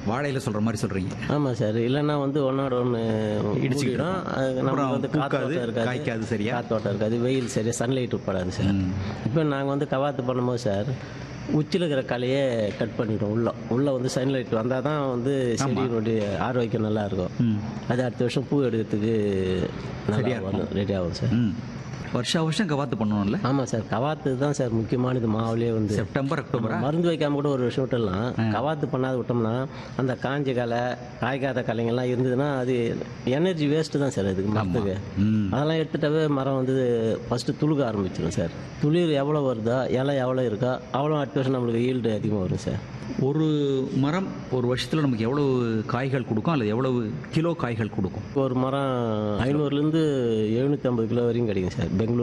வாழையில சொல்ற மாதிரி சொல்றீங்க ஆமாம் சார் இல்லைன்னா வந்து ஒன்னோட ஒன்று இடிச்சுக்கிடும் அது அப்புறம் நமக்கு வந்து பூக்காது, காத்தோட்டம் இருக்காது காய்க்காது சரியா? காத்தோட்டம் இருக்காது வெயில் சரியா சன்லைட் படாது சார் இப்போ நாங்கள் வந்து கவாத்து பண்ணும்போது சார் உச்சியில் இருக்கிற கலையே கட் பண்ணிட்டோம் உள்ள உள்ள வந்து சன்லைட் வந்தால் தான் வந்து செடியினுடைய ஆரோக்கியம் நல்லா இருக்கும் அது அடுத்த வருஷம் பூ எடுக்கிறதுக்கு நல்லா வரும் ரெடி ஆகும் சார் ம் வருஷா வருஷம் கவாத்து பண்ணணும்ல ஆமாம் சார் கவாத்து தான் சார் முக்கியமானது மாவுலேயே வந்து செப்டம்பர் அக்டோபரா மருந்து வைக்காம கூட ஒரு விஷயம் விட்டுடலாம் கவாத்து பண்ணாத விட்டோம்னா அந்த காஞ்ச களை காய்க்காத கலைங்கள்லாம் இருந்ததுன்னா அது எனர்ஜி வேஸ்ட்டு தான் சார் அதுக்கு மரத்துக்கு ம் அதெல்லாம் எடுத்துட்டாவே மரம் வந்து ஃபஸ்ட்டு துளுக்க ஆரம்பிச்சிடும் சார் துளிர் எவ்வளோ வருதோ இலை எவ்வளோ இருக்கோ அவ்வளோ அடுத்த வருஷம் நம்மளுக்கு ஈல்டு அதிகமாக வரும் சார் ஒரு மரம் ஒரு வருஷத்துல நமக்கு எவ்வளவு காய்கள் கொடுக்கும் அல்லது எவ்வளவு கிலோ காய்கள் கொடுக்கும் ஒரு மரம் ஐநூறுலேருந்து எழுநூற்றி ஐம்பது கிலோ வரைக்கும் கிடைக்கும் சார்